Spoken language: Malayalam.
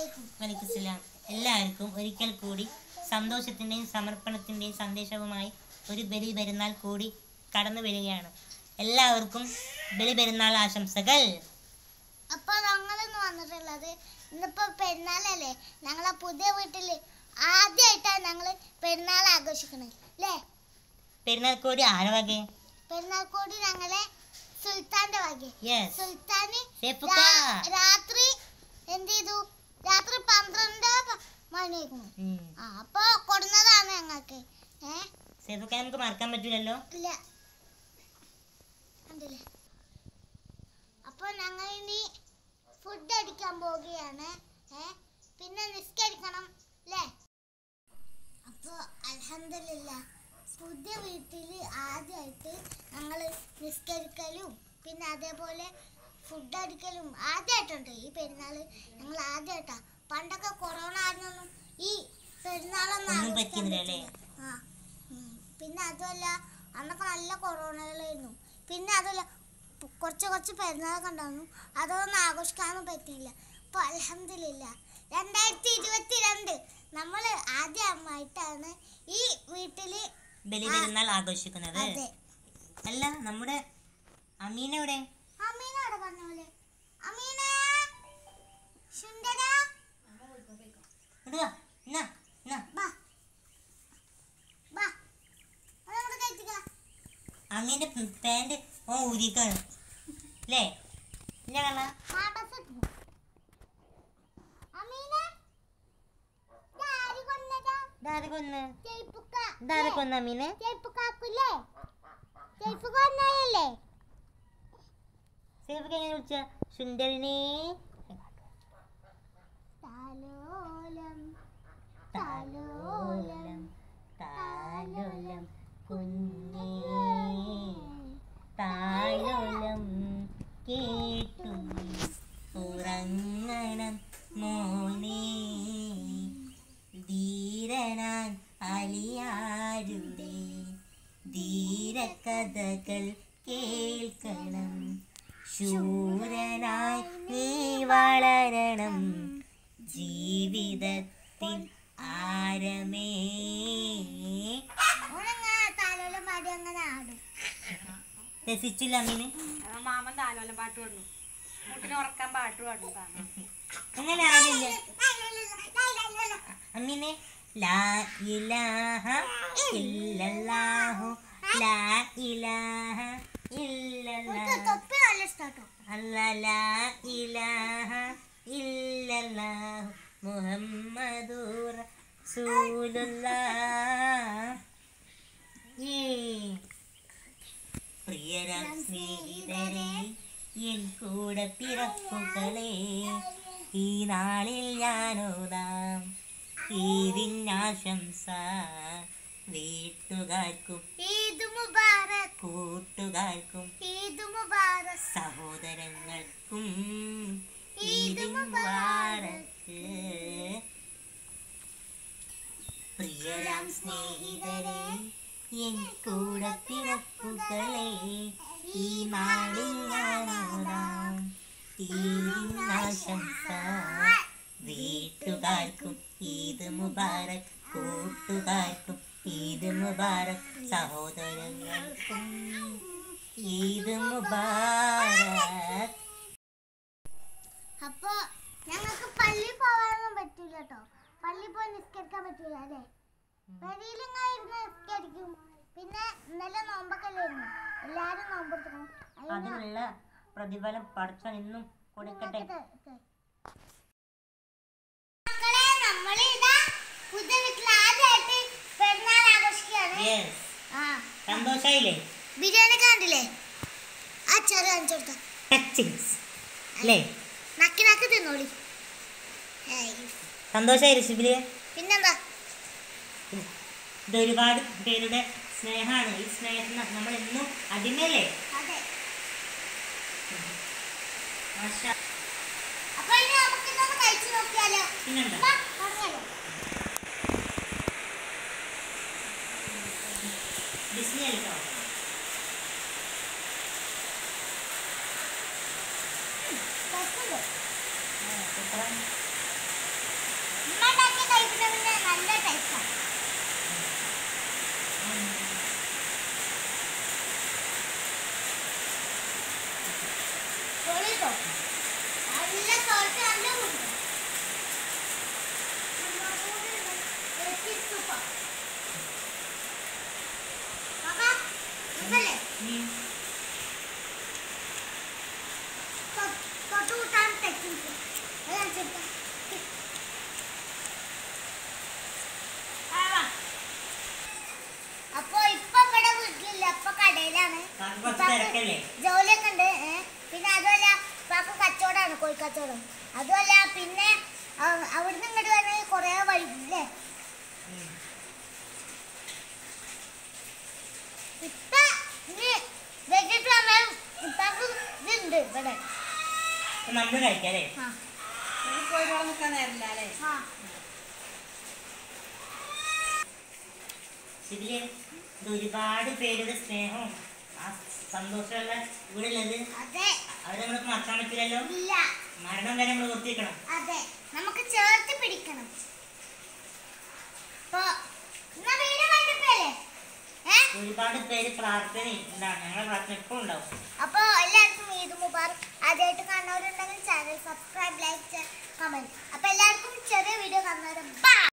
അലൈക്കും വലൈക്കുസ്സലാം എല്ലാവർക്കും ഒരിക്കൽ കൂടി സന്തോഷത്തിൻ്റെയും സമർപ്പണത്തിൻ്റെയും സന്ദേശവുമായി ഒരു ബലി പെരുന്നാൾ കൂടി കടന്നു വരികയാണ് എല്ലാവർക്കും ബലി പെരുന്നാൾ ആശംസകൾ അപ്പൊ ഞങ്ങളിന്ന് വന്നിട്ടുള്ളത് ഇന്നിപ്പോ പെരുന്നാളല്ലേ ഞങ്ങളെ പുതിയ വീട്ടില് ആദ്യമായിട്ടാണ് ഞങ്ങള് പെരുന്നാൾ ആഘോഷിക്കണത് അല്ലേ പെരുന്നാൾ കൂടി ആരവകെ പെരുന്നാൾ കൂടി ഞങ്ങളെ സുൽത്താന്റെ വകെ യെസ് സുൽത്താന് സേഫുക്ക. രാ- രാത്രി എന്ത് ചെയ്തു രാത്രി പന്ത്രണ്ട് പ- മണിയായിരുന്നു ആ അപ്പൊ കൊടുന്നതാണ് ഞങ്ങൾക്ക് ഏ സേഫൊക്കെ നമുക്ക് മറക്കാൻ പറ്റില്ലല്ലോ ഇല്ല കണ്ടില്ലേ അപ്പൊ ഞങ്ങൾ ഇനി ഫുഡ് അടിക്കാൻ പോവുകയാണ് ഏ പിന്നെ നിസ്കരിക്കണം അല്ലേ അപ്പൊ അൽഹംദുലില്ലാ പുതിയ വീട്ടിൽ ആദ്യമായിട്ട് ഞങ്ങൾ നിസ്കരിക്കലും പിന്നെ അതേപോലെ ഫുഡ് അടിക്കലും ആദ്യമായിട്ടുണ്ട് ഈ പെരുന്നാൾ ഞങ്ങൾ ആദ്യമായിട്ടാ പണ്ടൊക്കെ കൊറോണ ആയിരുന്നൊന്നും ഈ പെരുന്നാളൊന്നും ഒന്നും ആഘോഷിക്കാൻ പറ്റുന്നില്ല അല്ലേ? പറ്റില്ല. ആ ഉം. പിന്നെ അതുമല്ല അന്നൊക്കെ നല്ല കൊറോണകളായിരുന്നു പിന്നെ അതുമല്ല പ് കുറച്ച് കുറച്ച് പെരുന്നാളൊക്കെ ഉണ്ടായിരുന്നു അതൊന്നും ആഘോഷിക്കാനും പറ്റിയില്ല അപ്പോൾ അലഹമില്ല രണ്ടായിരത്തി ഇരുപത്തി രണ്ട് നമ്മൾ ആദ്യമായിട്ടാണ് ഈ വീട്ടിൽ ബലി ആ. പെരുന്നാൾ ആഘോഷിക്കുന്നത് അതെ അല്ല നമ്മുടെ അമീന എവിടെ അമീന അവിടെ പറഞ്ഞ പോലെ അമീന സുന്ദര ഇടുക എന്നാ എന്നാ ബാ ബാ അതങ്ങോട്ട് കയറ്റിക്ക അമീൻ്റെ പാൻറ് ഓ ഊരിക്കാണ് അല്ലേ ഇല്ല കള്ള മാടസിട്ടു അമീന ഇതാര് കൊന്നതാ ഇതാരെ കൊന്ന് ജയ്പുക്ക ഇതാരെ കൊന്ന അമീനെ ജയ്പുക്കാക്കുല്ലേ ജയ്പുക്ക കൊന്നതല്ലേ സേഫൊക്കെ എങ്ങനെ വിളിച്ച സുന്ദരിനെ താലോലം താലോലം താലോലം കുഞ്ഞേ താലോലം കേട്ടു ഉറങ്ങണം മോനെ ധീരനാൻ അലിയാരുടെ ധീരകഥകൾ കേൾക്കണം ശൂരനായി നീ വളരണം ജീവിതത്തിൽ ആരമേ ഓനങ്ങനെ താലോലം പാടി അങ്ങനെ ആടും രസിച്ചില്ല അമ്മീന് മാമൻ താലോലം പാട്ട് പാടുന്നു മുട്ടിന് ഉറക്കാൻ പാട്ട് പാടുന്നു താമ അങ്ങനെ ആരില്ല അമ്മീനെ ലാ ഇലാഹ ഇല്ലല്ലാഹു ലാ ഇലാഹ ഇല്ലല്ലാഹു തൊപ്പി നല്ല ഇഷ്ടാട്ടോ അല്ലാ ലാ ഇലാഹ ഇല്ലല്ലാഹു മുഹമ്മദുർ റസൂലുള്ളാഹ് ഏ പ്രിയരാം സ്നേഹിതരെ എൻ കൂടെ പിറപ്പുകളെ ഈ നാളിൽ ഞാനോതാം ഈദിനാശംസ വീട്ടുകാർക്കും ഈദ് മുബാറക് കൂട്ടുകാർക്കും ഈദ് മുബാറക് സഹോദരങ്ങൾക്കും ഈദ് മുബാറക്ക് പ്രിയരാം സ്നേഹിതരെ എൻ കൂടെ പിറപ്പുകളെ ഈ നാളിൽ ഞാനോടാം ഈദിനാശംസ വീട്ടുകാർക്കും ഈദ് മുബാറക് കൂട്ടുകാർക്കും ഈദ് മുബാറക് സഹോദരങ്ങൾക്കും ഈദ് മുബാറക് അപ്പൊ ഞങ്ങൾക്ക് പള്ളി പോകാനൊന്നും പറ്റൂല കേട്ടോ പള്ളി പോയി നിസ്കരിക്കാൻ പറ്റൂല അല്ലേ പെരിയിലിങ്ങനെ ഇരുന്ന് നിസ്കരിക്കും പിന്നെ ഇന്നലെ നോമ്പൊക്കെ അല്ലായിരുന്നു എല്ലാരും നോമ്പെടുക്കണം അതിനുള്ള പ്രതിഫലം പഠിച്ചാൽ ഇന്നും കൊടുക്കട്ടെ മക്കളെ നമ്മളിതാ പുതിയ വീട്ടിൽ ആദ്യമായിട്ട് പെരുന്നാൾ ആഘോഷിക്കുകയാണ് യെസ് ആ സന്തോഷായില്ലേ ബിരിയാണി കണ്ടില്ലേ ആ ചെറു കാണിച്ചു കൊടുത്ത ടച്ചിങ്സ് അല്ലേ നക്കി നക്കി തിന്നോളി ഏയ്. സന്തോഷമായി റെസിപ്പില് പിന്നെന്താ ഇത് ഒരുപാട് പേരുടെ സ്നേഹമാണ് ഈ സ്നേഹത്തിന് നമ്മൾ എന്നും അടിമയല്ലേ അതെ മാഷാ. അപ്പൊ ഇനി നമുക്ക് ഇതൊന്ന് കഴിച്ചു നോക്കിയാലോ പിന്നെന്താ വാ, പറഞ്ഞാലോ ബിസ്മി അല്ലോ രസമുണ്ട്. പിന്നെ പിന്നെ നല്ല ടേസ്റ്റാണ് പൊളിട്ടോ നല്ല സോൾട്ട് നല്ല ഉണ്ട് ഇതല്ലേ ഉം. തൊട്ടുകൂട്ടാൻ ടെക്നിക്ക് അതനുസരിച്ച് അപ്പൊ ഇപ്പൊ ഇവിടെ വീട്ടിലില്ല ഇപ്പൊ കടയിലാണ് കാക്ക കുറച്ച് ഇപ്പാക്ക് തിരക്കല്ലേ ജോലിയൊക്കെ ഉണ്ട് ഏ. പിന്നെ അതുമല്ല ഇപ്പാക്ക് കച്ചവടമാണ് കോഴിക്കച്ചവടം അതുമല്ല പിന്നെ അ- അവിടുന്ന് ഇങ്ങോട്ട് വരണമെങ്കിൽ കുറേ വൈകില്ലേ ഉം. ഇപ്പൊ ഇനി വെച്ചിട്ട് വന്നാൽ ഇപ്പാക്ക് ഇതുണ്ട് ഇവിടെ അപ്പൊ നമ്മള് കഴിക്കാം അല്ലേ ആ കോഴിവളം നിൽക്കാൻ നേരില്ല അല്ലേ ആ ഇതില് ഇത് ഒരുപാട് പേരുടെ സ്നേഹവും ആ സന്തോഷമുള്ള ഇവിടെ ഉള്ളത് അതെ അവരെ നമുക്ക് മറക്കാൻ പറ്റില്ലല്ലോ ഇല്ല മരണം വരെ നമ്മൾ ഓർത്തിരിക്കണം അതെ നമുക്ക് ചേർത്ത് പിടിക്കണം ഇപ്പൊ എന്നാ വീട് കണ്ടിട്ടല്ലേ ഏ ഒരുപാട് പേര് പ്രാർത്ഥനയും എന്താണ് ഞങ്ങളെ പ്രാർത്ഥന എപ്പോഴും ഉണ്ടാവും അപ്പോൾ എല്ലാവർക്കും ഈദ് മുബാറക് ആദ്യമായിട്ട് കാണുന്നവരുണ്ടെങ്കിൽ ചാനൽ സബ്സ്ക്രൈബ് ലൈക്ക് കമൻറ്റ് അപ്പോൾ എല്ലാവർക്കും ചെറിയ വീഡിയോ കാണുന്നവരും ബൈ